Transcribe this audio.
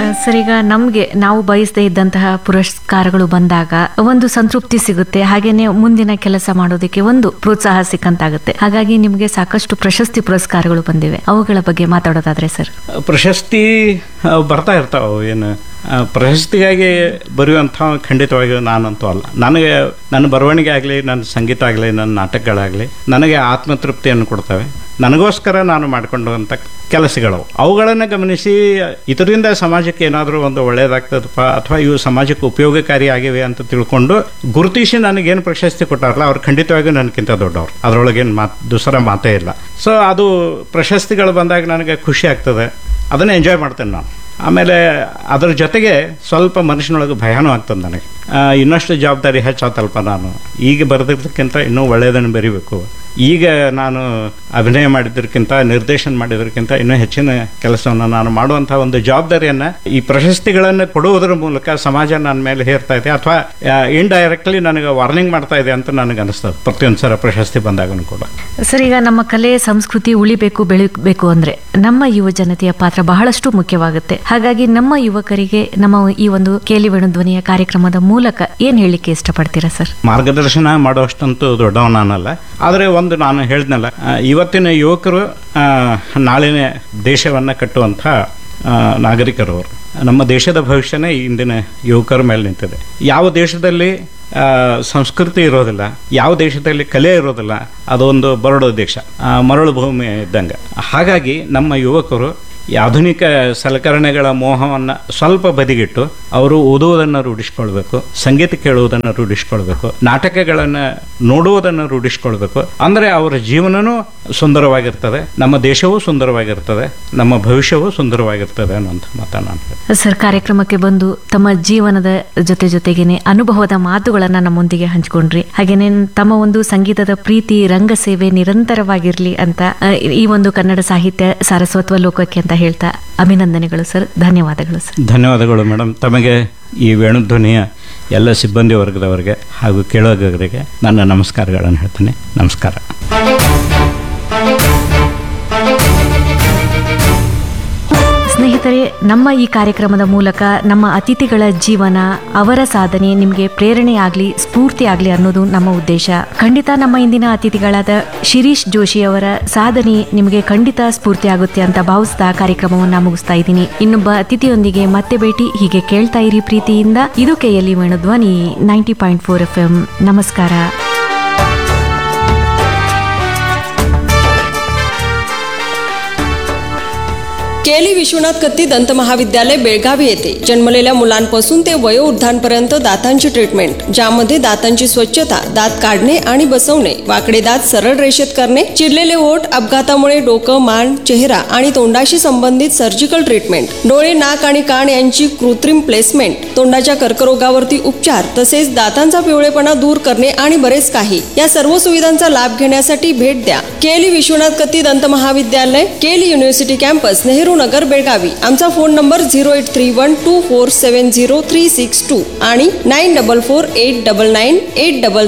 Sir ಈಗ ನಮ್ಗೆ ನಾವು ಬಯಸದೇ ಇದ್ದಂತಹ ಪುರಸ್ಕಾರಗಳು ಬಂದಾಗ ಒಂದು ಸಂತೃಪ್ತಿ ಸಿಗುತ್ತೆ ಹಾಗೇನೆ ಮುಂದಿನ ಕೆಲಸ ಮಾಡೋದಕ್ಕೆ ಒಂದು ಪ್ರೋತ್ಸಾಹ ಸಿಕ್ಕಂತಾಗುತ್ತೆ ಹಾಗಾಗಿ ನಿಮ್ಗೆ ಸಾಕಷ್ಟು ಪ್ರಶಸ್ತಿ ಪುರಸ್ಕಾರಗಳು ಬಂದಿವೆ ಅವುಗಳ ಬಗ್ಗೆ ಮಾತಾಡೋದಾದ್ರೆ ಸರ್ ಪ್ರಶಸ್ತಿ ಆ, ಬರ್ತಾ ಇರ್ತಾವೆ ಏನು ಆ, ಪ್ರಶಸ್ತಿಗಾಗಿ ಬರೆಯುವಂಥ ಖಂಡಿತವಾಗಿಯೂ ನಾನಂತೂ ಅಲ್ಲ ನನಗೆ ನನ್ನ ಬರವಣಿಗೆ ಆಗಲಿ ನನ್ನ ಸಂಗೀತ ಆಗಲಿ ನನ್ನ ನಾಟಕಗಳಾಗಲಿ ನನಗೆ ಆತ್ಮತೃಪ್ತಿಯನ್ನು ಕೊಡ್ತವೆ ನನಗೋಸ್ಕರ ನಾನು ಮಾಡಿಕೊಂಡಂಥ ಕೆಲಸಗಳು ಅವುಗಳನ್ನು ಗಮನಿಸಿ ಇದರಿಂದ ಸಮಾಜಕ್ಕೆ ಏನಾದರೂ ಒಂದು ಒಳ್ಳೆಯದಾಗ್ತದಪ್ಪ ಅಥವಾ ಇವು ಸಮಾಜಕ್ಕೆ ಉಪಯೋಗಕಾರಿಯಾಗಿವೆ ಅಂತ ತಿಳ್ಕೊಂಡು ಗುರುತಿಸಿ ನನಗೇನು ಪ್ರಶಸ್ತಿ ಕೊಟ್ಟಾರಲ್ಲ ಅವ್ರು ಖಂಡಿತವಾಗಿಯೂ ನನಗಿಂತ ದೊಡ್ಡವ್ರು ಅದರೊಳಗೇನು ಮಾತು ದುಸರ ಮಾತೇ ಇಲ್ಲ ಸೊ ಅದು ಪ್ರಶಸ್ತಿಗಳು ಬಂದಾಗ ನನಗೆ ಖುಷಿ ಆಗ್ತದೆ ಅದನ್ನು ಎಂಜಾಯ್ ಮಾಡ್ತೇನೆ ನಾನು ಆಮೇಲೆ ಅದರ ಜೊತೆಗೆ ಸ್ವಲ್ಪ ಮನುಷ್ಯನೊಳಗೆ ಭಯನೂ ಆಗ್ತದೆ ನನಗೆ ಆ, ಇನ್ನಷ್ಟು ಜವಾಬ್ದಾರಿ ಹೆಚ್ಚಾತಲ್ಪ ನಾನು ಈಗ ಬರೆದಿದ್ದಕ್ಕಿಂತ ಇನ್ನೂ ಒಳ್ಳೆಯದನ್ನು ಬರಿಬೇಕು ಈಗ ನಾನು ಅಭಿನಯ ಮಾಡಿದ್ದಕ್ಕಿಂತ ನಿರ್ದೇಶನ ಮಾಡಿದ್ದಕ್ಕಿಂತ ಇನ್ನೂ ಹೆಚ್ಚಿನ ಕೆಲಸವನ್ನು ನಾನು ಮಾಡುವಂಥ ಒಂದು ಜವಾಬ್ದಾರಿಯನ್ನು ಈ ಪ್ರಶಸ್ತಿಗಳನ್ನು ಕೊಡುವುದರ ಮೂಲಕ ಸಮಾಜ ನನ್ನ ಮೇಲೆ ಹೇರ್ತಾ ಇದೆ ಅಥವಾ ಇಂಡೈರೆಕ್ಟ್ಲಿ ನನಗೆ ವಾರ್ನಿಂಗ್ ಮಾಡ್ತಾ ಇದೆ ಅಂತ ನನಗೆ ಅನಿಸ್ತದೆ ಪ್ರತಿಯೊಂದು ಸಲ ಪ್ರಶಸ್ತಿ ಬಂದಾಗೂ ಕೂಡ ಸರ್ ಈಗ ನಮ್ಮ ಕಲೆ ಸಂಸ್ಕೃತಿ ಉಳಿಬೇಕು ಬೆಳಿಬೇಕು ಅಂದ್ರೆ ನಮ್ಮ ಯುವ ಜನತೆಯ ಪಾತ್ರ ಬಹಳಷ್ಟು ಮುಖ್ಯವಾಗುತ್ತೆ ಹಾಗಾಗಿ ನಮ್ಮ ಯುವಕರಿಗೆ ನಮ್ಮ ಈ ಒಂದು ಕೇಲಿ ಧ್ವನಿಯ ಕಾರ್ಯಕ್ರಮದ ಮೂಲಕ ಏನ್ ಹೇಳಲಿಕ್ಕೆ ಇಷ್ಟಪಡ್ತೀರಾ ಸರ್ ಮಾರ್ಗದರ್ಶನ ಮಾಡುವಷ್ಟಂತೂ ದೊಡ್ಡವ ನಾನಲ್ಲ ಆದರೆ ಒಂದು ನಾನು ಹೇಳಿದ್ನಲ್ಲ ಆ, ಇವತ್ತಿನ ಯುವಕರು ಆ, ನಾಳಿನ ದೇಶವನ್ನು ಕಟ್ಟುವಂಥ ಆ, ನಾಗರಿಕರು ಅವರು ನಮ್ಮ ದೇಶದ ಭವಿಷ್ಯನೇ ಇಂದಿನ ಯುವಕರ ಮೇಲೆ ನಿಂತಿದೆ ಯಾವ ದೇಶದಲ್ಲಿ ಆ, ಸಂಸ್ಕೃತಿ ಇರೋದಿಲ್ಲ ಯಾವ ದೇಶದಲ್ಲಿ ಕಲೆ ಇರೋದಿಲ್ಲ ಅದೊಂದು ಬರಡು ದೇಶ ಆ, ಮರಳು ಭೂಮಿ ಇದ್ದಂಗೆ ಹಾಗಾಗಿ ನಮ್ಮ ಯುವಕರು ಈ ಆಧುನಿಕ ಸಲಕರಣೆಗಳ ಮೋಹವನ್ನು ಸ್ವಲ್ಪ ಬದಿಗಿಟ್ಟು ಅವರು ಓದುವುದನ್ನು ರೂಢಿಸ್ಕೊಳ್ಬೇಕು ಸಂಗೀತ ಕೇಳುವುದನ್ನು ರೂಢಿಸ್ಕೊಳ್ಬೇಕು ನಾಟಕಗಳನ್ನು ನೋಡುವುದನ್ನು ರೂಢಿಸ್ಕೊಳ್ಬೇಕು ಅಂದರೆ ಅವರ ಜೀವನನೂ ಸುಂದರವಾಗಿರ್ತದೆ ನಮ್ಮ ದೇಶವೂ ಸುಂದರವಾಗಿರ್ತದೆ ನಮ್ಮ ಭವಿಷ್ಯವೂ ಸುಂದರವಾಗಿರ್ತದೆ ಅನ್ನುವಂಥ ಮಾತನ್ನು ನಾನು ಹೇಳ್ತೀನಿ. ಸರ್ ಕಾರ್ಯಕ್ರಮಕ್ಕೆ ಬಂದು ತಮ್ಮ ಜೀವನದ ಜೊತೆ ಜೊತೆಗೇನೆ ಅನುಭವದ ಮಾತುಗಳನ್ನ ನಮ್ಮೊಂದಿಗೆ ಹಂಚ್ಕೊಂಡ್ರಿ ಹಾಗೇನೆ ತಮ್ಮ ಒಂದು ಸಂಗೀತದ ಪ್ರೀತಿ ರಂಗ ಸೇವೆ ನಿರಂತರವಾಗಿರ್ಲಿ ಅಂತ ಆ, ಈ ಒಂದು ಕನ್ನಡ ಸಾಹಿತ್ಯ ಸಾರಸ್ವತ್ವ ಲೋಕಕ್ಕೆ ಅಂತ ಹೇಳ್ತಾ ಅಭಿನಂದನೆಗಳು ಸರ್ ಧನ್ಯವಾದಗಳು ಸರ್ ಧನ್ಯವಾದಗಳು ಮೇಡಮ್ ತಮಗೆ ಈ ವೇಣುಧ್ವನಿಯ ಎಲ್ಲ ಸಿಬ್ಬಂದಿ ವರ್ಗದವರಿಗೆ ಹಾಗೂ ಕೇಳೋಗರಿಗೆ ನನ್ನ ನಮಸ್ಕಾರಗಳನ್ನು ಹೇಳ್ತೀನಿ ನಮಸ್ಕಾರ ಸ್ನೇಹಿತರೆ ನಮ್ಮ ಈ ಕಾರ್ಯಕ್ರಮದ ಮೂಲಕ ನಮ್ಮ ಅತಿಥಿಗಳ ಜೀವನ ಅವರ ಸಾಧನೆ ನಿಮಗೆ ಪ್ರೇರಣೆ ಆಗ್ಲಿ ಸ್ಫೂರ್ತಿ ಆಗ್ಲಿ ಅನ್ನೋದು ನಮ್ಮ ಉದ್ದೇಶ ಖಂಡಿತ ನಮ್ಮ ಇಂದಿನ ಅತಿಥಿಗಳಾದ ಶಿರೀಶ್ ಜೋಶಿ ಅವರ ಸಾಧನೆ ನಿಮಗೆ ಖಂಡಿತ ಸ್ಫೂರ್ತಿ ಆಗುತ್ತೆ ಅಂತ ಭಾವಿಸ್ತಾ ಕಾರ್ಯಕ್ರಮವನ್ನ ಮುಗಿಸ್ತಾ ಇದ್ದೀನಿ ಇನ್ನೊಬ್ಬ ಅತಿಥಿಯೊಂದಿಗೆ ಮತ್ತೆ ಭೇಟಿ ಹೀಗೆ ಕೇಳ್ತಾ ಇರಿ ಪ್ರೀತಿಯಿಂದ ಇದು KLE Venudhwani ninety point four F M ನಮಸ್ಕಾರ केली विश्वनाथ कत्ती दंत महाविद्यालय बेळगावी येथे जन्मलेल्या मुलांपासून ते वयोवृद्धांपर्यंत दातांची ट्रीटमेंट ज्यामध्ये दातांची स्वच्छता दात काढणे आणि बसवणे वाकडे दात सरळ रेषेत करणे चिरलेले ओठ अपघातामुळे डोकं मान चेहरा आणि तोंडाशी संबंधित सर्जिकल ट्रीटमेंट डोळे नाक आणि कान यांची कृत्रिम प्लेसमेंट तोंडाच्या कर्करोगावरती उपचार तसेच दातांचा पिवळेपणा दूर करणे आणि बरेच काही या सर्व सुविधांचा लाभ घेण्यासाठी भेट द्या केली विश्वनाथ कत्ती दंत महाविद्यालय KLE university campus Nehru Nagar Belagavi आमचा phone number zero eight three one two four seven zero three six two आणि nine double four eight double nine eight double